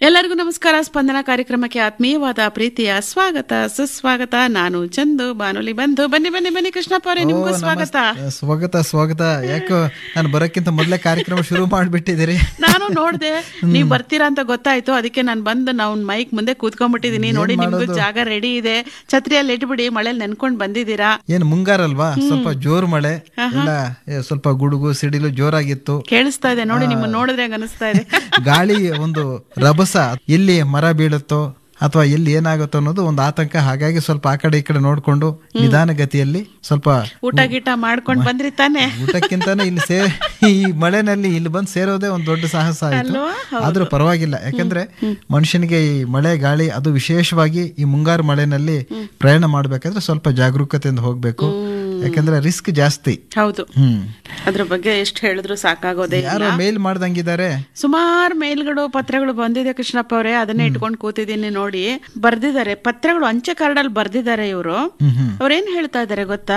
ಎಲ್ಲರಿಗೂ ನಮಸ್ಕಾರ ಸ್ಪಂದನ ಕಾರ್ಯಕ್ರಮಕ್ಕೆ ಆತ್ಮೀಯವಾದ ಪ್ರೀತಿಯ ಸ್ವಾಗತ ಸುಸ್ವಾಗತ ನಾನು ಚಂದು ಬಾನುಲಿ ಬಂಧು ಬನ್ನಿ ಬನ್ನಿ ಬನ್ನಿ ಕೃಷ್ಣಪ್ಪ ಅವರೇ ನಿಮ್ಗೂ ಓ, ಸ್ವಾಗತ ನಮಸ್ತೆ. ಸ್ವಾಗತ ಸ್ವಾಗತ ಯಾಕೋ ನಾನು ಬರೋಕ್ಕಿಂತ ಮೊದಲೇ ಕಾರ್ಯಕ್ರಮ ಶುರು ಮಾಡಿಬಿಟ್ಟಿದ್ದೀರಿ ನಾನು ನೋಡ್ದೆ ನೀವ್ ಬರ್ತೀರಾ ಅಂತ ಗೊತ್ತಾಯ್ತು ಅದಕ್ಕೆ ನಾನು ಬಂದು ನಾವು ಮೈಕ್ ಮುಂದೆ ಕೂತ್ಕೊಂಡ್ಬಿಟ್ಟಿದೀನಿ ನೋಡಿ ನಿಮ್ಗೂ ಜಾಗ ರೆಡಿ ಇದೆ ಛತ್ರಿಯಲ್ಲಿ ಇಟ್ಬಿಡಿ ಮಳೆಯಲ್ಲಿ ನೆನ್ಕೊಂಡ್ ಬಂದಿದ್ದೀರಾ ಏನು ಮುಂಗಾರಲ್ವಾ ಸ್ವಲ್ಪ ಜೋರ್ ಮಳೆ ಎಲ್ಲ ಏ, ಸ್ವಲ್ಪ ಗುಡುಗು ಸಿಡಿಲು ಜೋರಾಗಿತ್ತು ಕೇಳಿಸ್ತಾ ಇದೆ ನೋಡಿ ನಿಮ್ಮನ್ನ ನೋಡಿದ್ರೆ ಹಂಗ ಅನಿಸ್ತಾ ಇದೆ ಗಾಳಿ ಒಂದು ರಭಸ ಎಲ್ಲಿ ಮರ ಬೀಳುತ್ತೋ ಅಥವಾ ಎಲ್ಲಿ ಏನಾಗುತ್ತೋ ಅನ್ನೋದು ಒಂದು ಆತಂಕ ಹಾಗಾಗಿ ಸ್ವಲ್ಪ ಆ ಕಡೆ ಈ ಕಡೆ ನೋಡ್ಕೊಂಡು ನಿಧಾನಗತಿಯಲ್ಲಿ ಸ್ವಲ್ಪ ಊಟ ಗೀಟ ಮಾಡ್ಕೊಂಡ್ ಬಂದ್ರಿ ತಾನೆ ಊಟಕ್ಕಿಂತಾನೆ ಇಲ್ಲಿ ಸೇ ಈ ಮಳೆನಲ್ಲಿ ಇಲ್ಲಿ ಬಂದು ಸೇರೋದೇ ಒಂದು ದೊಡ್ಡ ಸಾಹಸ ಆಯ್ತು ಅಲ್ವಾ? ಆದ್ರೂ ಪರವಾಗಿಲ್ಲ ಯಾಕಂದ್ರೆ ಮನುಷ್ಯನಿಗೆ ಈ ಮಳೆ ಗಾಳಿ ಅದು ವಿಶೇಷವಾಗಿ ಈ ಮುಂಗಾರು ಮಳೆನಲ್ಲಿ ಪ್ರಯಾಣ ಮಾಡ್ಬೇಕಾದ್ರೆ ಸ್ವಲ್ಪ ಜಾಗರೂಕತೆಯಿಂದ ಹೋಗ್ಬೇಕು ಯಾಕಂದ್ರೆ ರಿಸ್ಕ್ ಜಾಸ್ತಿ ಹೌದು ಹ್ಮ್ ಅದ್ರ ಬಗ್ಗೆ ಎಷ್ಟು ಹೇಳಿದ್ರು ಸಾಕಾಗೋದೇ ಇಲ್ಲ. ಯಾರೋ ಮೇಲ್ ಮಾಡ್ದಂಗಿದ್ದಾರೆ ಸುಮಾರು ಮೇಲ್ಗಳು ಪತ್ರಗಳು ಬಂದಿದೆ ಕೃಷ್ಣಪ್ಪ ಅವರೇ ಅದನ್ನೇ ಇಟ್ಕೊಂಡು ಕೂತಿದ್ದೀನಿ ನೋಡಿ ಬರ್ದಿದ್ದಾರೆ ಪತ್ರಗಳು ಅಂಚೆ ಕಾರ್ಡಲ್ಲಿ ಬರ್ದಿದ್ದಾರೆ ಇವರು ಹ್ಮ್ ಹ್ಮ್ ಅವ್ರೇನ್ ಹೇಳ್ತಾ ಇದಾರೆ ಗೊತ್ತಾ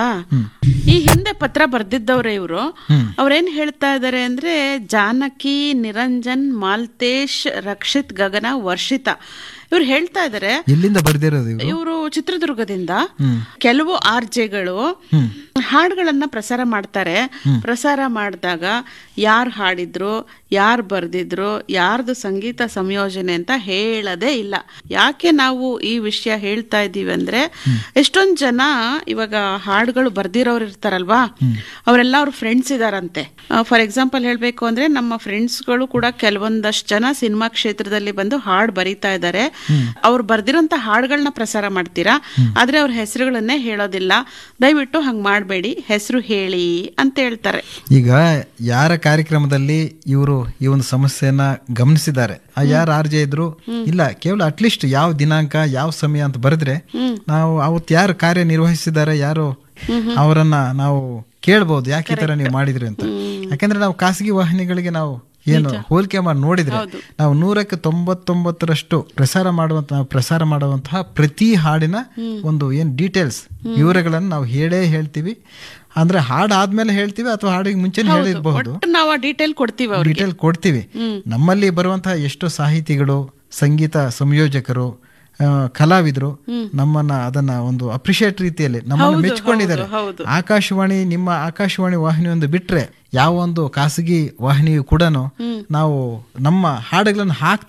ಈ ಹಿಂದೆ ಪತ್ರ ಬರ್ದಿದ್ದವ್ರೆ ಇವರು ಅವ್ರೇನ್ ಹೇಳ್ತಾ ಇದಾರೆ ಅಂದ್ರೆ ಜಾನಕಿ ನಿರಂಜನ್ ಮಾಲ್ತೇಶ್ ರಕ್ಷಿತ್ ಗಗನ ವರ್ಷಿತ ಇವ್ರು ಹೇಳ್ತಾ ಇದಾರೆ ಎಲ್ಲಿಂದ ಬರ್ದಿರೋದು ಇವರು ಇವರು ಚಿತ್ರದುರ್ಗದಿಂದ ಕೆಲವು ಆರ್ಜೆಗಳು ಹಾಡುಗಳನ್ನ ಪ್ರಸಾರ ಮಾಡ್ತಾರೆ ಪ್ರಸಾರ ಮಾಡಿದಾಗ ಯಾರು ಹಾಡಿದ್ರು ಯಾರು ಬರ್ದಿದ್ರು ಯಾರ್ದು ಸಂಗೀತ ಸಂಯೋಜನೆ ಅಂತ ಹೇಳದೇ ಇಲ್ಲ ಯಾಕೆ ನಾವು ಈ ವಿಷಯ ಹೇಳ್ತಾ ಇದ್ದೀವಿ ಅಂದ್ರೆ ಎಷ್ಟೊಂದ್ ಜನ ಇವಾಗ ಹಾಡುಗಳು ಬರ್ದಿರೋರು ಇರ್ತಾರಲ್ವಾ ಅವರೆಲ್ಲ ಅವ್ರ ಫ್ರೆಂಡ್ಸ್ ಇದಾರಂತೆ ಫಾರ್ ಎಕ್ಸಾಂಪಲ್ ಹೇಳ್ಬೇಕು ಅಂದ್ರೆ ನಮ್ಮ ಫ್ರೆಂಡ್ಸ್ಗಳು ಕೂಡ ಕೆಲವೊಂದಷ್ಟು ಜನ ಸಿನಿಮಾ ಕ್ಷೇತ್ರದಲ್ಲಿ ಬಂದು ಹಾಡು ಬರೀತಾ ಇದ್ದಾರೆ ಅವ್ರು ಬರ್ದಿರೋಂತ ಹಾಡುಗಳನ್ನ ಪ್ರಸಾರ ಮಾಡ್ತೀರಾ ಆದ್ರೆ ಅವ್ರ ಹೆಸರುಗಳನ್ನೇ ಹೇಳೋದಿಲ್ಲ ದಯವಿಟ್ಟು ಹಂಗ್ ಮಾಡಬೇಡಿ ಹೆಸರು ಹೇಳಿ ಅಂತ ಹೇಳ್ತಾರೆ ಈಗ ಯಾರ ಕಾರ್ಯಕ್ರಮದಲ್ಲಿ ಇವರು ಈ ಒಂದು ಸಮಸ್ಯೆನ ಗಮನಿಸಿದ್ದಾರೆ ಆ ಯಾರು ಆರ್ಜೆ ಇದ್ರು ಇಲ್ಲ ಕೇವಲ ಅಟ್ಲೀಸ್ಟ್ ಯಾವ ದಿನಾಂಕ ಯಾವ ಸಮಯ ಅಂತ ಬರೆದ್ರೆ ನಾವು ಅವತ್ತು ಯಾರು ಕಾರ್ಯ ನಿರ್ವಹಿಸಿದ್ದಾರೆ ಯಾರು ಅವರನ್ನ ನಾವು ಕೇಳ್ಬೋದು ಯಾಕೆ ಈ ತರ ನೀವು ಮಾಡಿದ್ರಿ ಅಂತ ಯಾಕಂದ್ರೆ ನಾವು ಖಾಸಗಿ ವಾಹಿನಿಗಳಿಗೆ ನಾವು ಏನು ಹೋಲಿಕೆ ಮಾಡಿ ನೋಡಿದ್ರೆ ನಾವು ನೂರಕ್ಕೆ ತೊಂಬತ್ತೊಂಬತ್ತರಷ್ಟು ಪ್ರಸಾರ ಮಾಡುವಂತ ನಾವು ಪ್ರಸಾರ ಮಾಡುವಂತಹ ಪ್ರತಿ ಹಾಡಿನ ಒಂದು ಏನ್ ಡೀಟೇಲ್ಸ್ ವಿವರಗಳನ್ನು ನಾವು ಹೇಳೇ ಹೇಳ್ತೀವಿ ಅಂದ್ರೆ ಹಾಡು ಆದ್ಮೇಲೆ ಹೇಳ್ತೀವಿ ಅಥವಾ ಹಾಡಿಗೆ ಮುಂಚೆನೆ ಹೇಳಿರಬಹುದು ಒಟ್ಟು ನಾವು ಆ ಡೀಟೇಲ್ ಕೊಡ್ತೀವಿ ಅವ್ರಿಗೆ ಡೀಟೇಲ್ ಕೊಡ್ತೀವಿ ನಮ್ಮಲ್ಲಿ ಬರುವಂತಹ ಎಷ್ಟೋ ಸಾಹಿತಿಗಳು ಸಂಗೀತ ಸಂಯೋಜಕರು ಆ, ಕಲಾವಿದರು ನಮ್ಮನ್ನ ಅದನ್ನ ಒಂದು ಅಪ್ರಿಶಿಯೇಟ್ ರೀತಿಯಲ್ಲಿ ನಮ್ಮನ್ನು ಮೆಚ್ಕೊಂಡಿದ್ದಾರೆ ಹೌದು. ಆಕಾಶವಾಣಿ ನಿಮ್ಮ ಆಕಾಶವಾಣಿ ವಾಹಿನಿ ಒಂದು ಬಿಟ್ರೆ ಯಾವ ಒಂದು ಖಾಸಗಿ ವಾಹಿನಿಯು ಕೂಡ ನಾವು ನಮ್ಮ ಹಾಡುಗಳನ್ನು ಹಾಕ್ತಾ